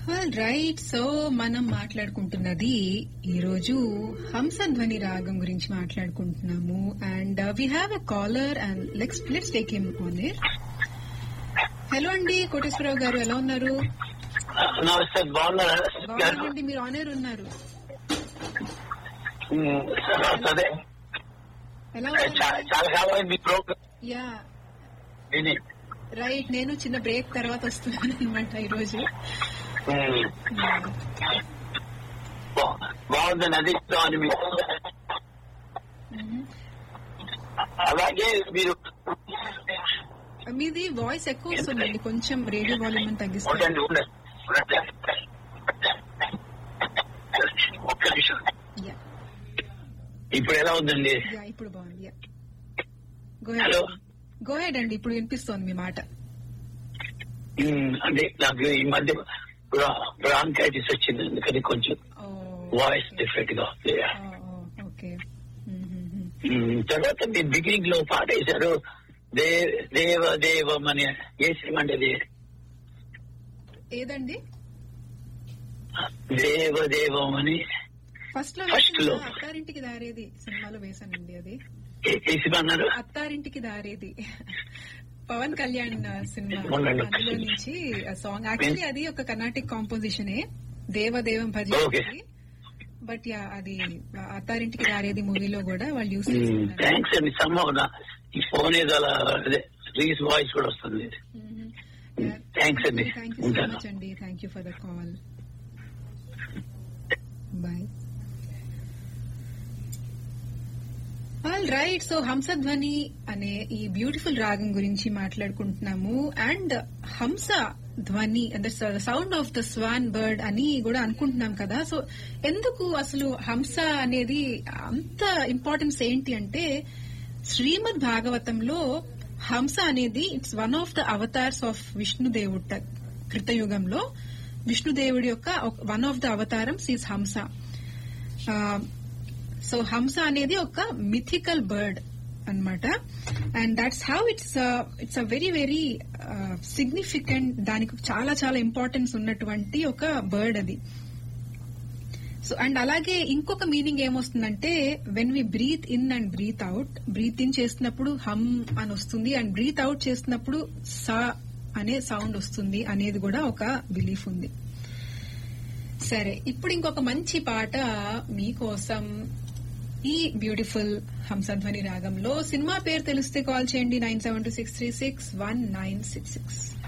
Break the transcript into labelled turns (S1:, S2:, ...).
S1: Right so మనం మాట్లాడుకుంటున్నది ఈ రోజు హంసధ్వని రాగం గురించి మాట్లాడుకుంటున్నాము and we have a caller and let's let's take him on air hello అండి కోటేశ్వరరావు గారు ఎలా ఉన్నారు
S2: నమస్తే బాగున్నారా
S1: బాగున్నారండి మీరు ఆన్ ఎయిర్ ఉన్నారు
S2: ఉమ్, అదే
S1: ఎలా
S2: చా-
S1: ఉన్నారు
S2: చాలా కాలం మీ ప్రోగ్రామ్
S1: యా
S2: విని
S1: రైట్ నేను చిన్న బ్రేక్ తర్వాత వస్తున్నాను అనమాట ఈ రోజు
S2: ఉమ్, బా- బాగుందని అది అని మీకు అలాగే మీరు
S1: మీది వాయిస్ ఎక్కువ వస్తుందండి కొంచెం రేడియో వాల్యూమ్ తగ్గిస్తారు
S2: ఉండండి ఉండండి ఉండండి. ఒక్క నిమిషం
S1: యా
S2: ఇప్పుడు ఎలా ఉందండి
S1: యా ఇప్పుడు బాగుంది yeah go
S2: hello.
S1: Go ahead అండి ఇప్పుడు వినిపిస్తోంది మీ మాట
S2: ఉమ్, అంటే నాకు ఈ మధ్య బ్రాంకైటిస్ వచ్చింది అందుకని కొంచెం
S1: ఓ,
S2: వాయిస్
S1: ఓకే.
S2: డిఫరెంట్ గా ఉంది
S1: ఓ, ఓ, ఓకే మ్మ్, మ్మ్, మ్మ్.
S2: ఉమ్, తర్వాత మీరు బిగినింగ్ లో పాట వేశారు దే దేవ దేవం అని ఏ సినిమా అంటే అది
S1: ఏదండి
S2: దేవ దేవం అని
S1: ఫస్ట్ లో
S2: First
S1: వేసిన
S2: లో.
S1: అత్తారింటికి దారేది సినిమాలో వేశానండి అది
S2: ఏ- ఏ సినిమా అన్నారు
S1: అత్తారింటికి దారేది పవన్ కళ్యాణ్ ఆ, సినిమా
S2: అవునండి.
S1: అందులో నుంచి సాంగ్ యాక్చువల్లీ అది ఒక కర్ణాటిక్ కాంపోజిషనే దేవదేవం భజ
S2: Okay.
S1: బట్ యా అది ఆ, అత్తారింటికి దారేది మూవీలో కూడా వాళ్ళు యూస్ చేస్తున్నారు
S2: థ్యాంక్స్ అండి సంభవన ఈ ఫోన్ ఏదో అలా అదే రీస్ వాయిస్ కూడా వస్తుంది థ్యాంక్స్ అండి
S1: థ్యాంక్ యూ సో
S2: ఉంటాను
S1: మచ్ అండి thank you for the call bye all right so Hamsadhwani అనే ఈ బ్యూటిఫుల్ రాగం గురించి మాట్లాడుకుంటున్నాము అండ్ హంస ధ్వని అంటే sound of the swan bird అని కూడా అనుకుంటున్నాం కదా సో ఎందుకు అసలు హంస అనేది అంత ఇంపార్టెన్స్ ఏంటి అంటే శ్రీమద్ భాగవతంలో హంస అనేది it's one of the avatars of విష్ణుదేవుడు కృతయుగంలో విష్ణుదేవుడి యొక్క వన్ ఆఫ్ ద అవతారమ్స్ ఈజ్ హంస సో హంస అనేది ఒక మిథికల్ బర్డ్ అన్నమాట and that's how it's it's a very very significant దానికి చాలా చాలా ఇంపార్టెన్స్ ఉన్నటువంటి ఒక బర్డ్ అది సో అండ్ అలాగే ఇంకొక మీనింగ్ ఏమొస్తుందంటే when we breathe in and breathe out breathe in చేసినప్పుడు హమ్ అని వస్తుంది అండ్ బ్రీత్ అవుట్ చేసినప్పుడు సా అనే సౌండ్ వస్తుంది అనేది కూడా ఒక బిలీఫ్ ఉంది సరే ఇప్పుడు ఇంకొక మంచి పాట మీకోసం ఈ బ్యూటిఫుల్ హంసధ్వని రాగంలో సినిమా పేరు తెలిస్తే కాల్ చేయండి nine seven two six three six one nine six six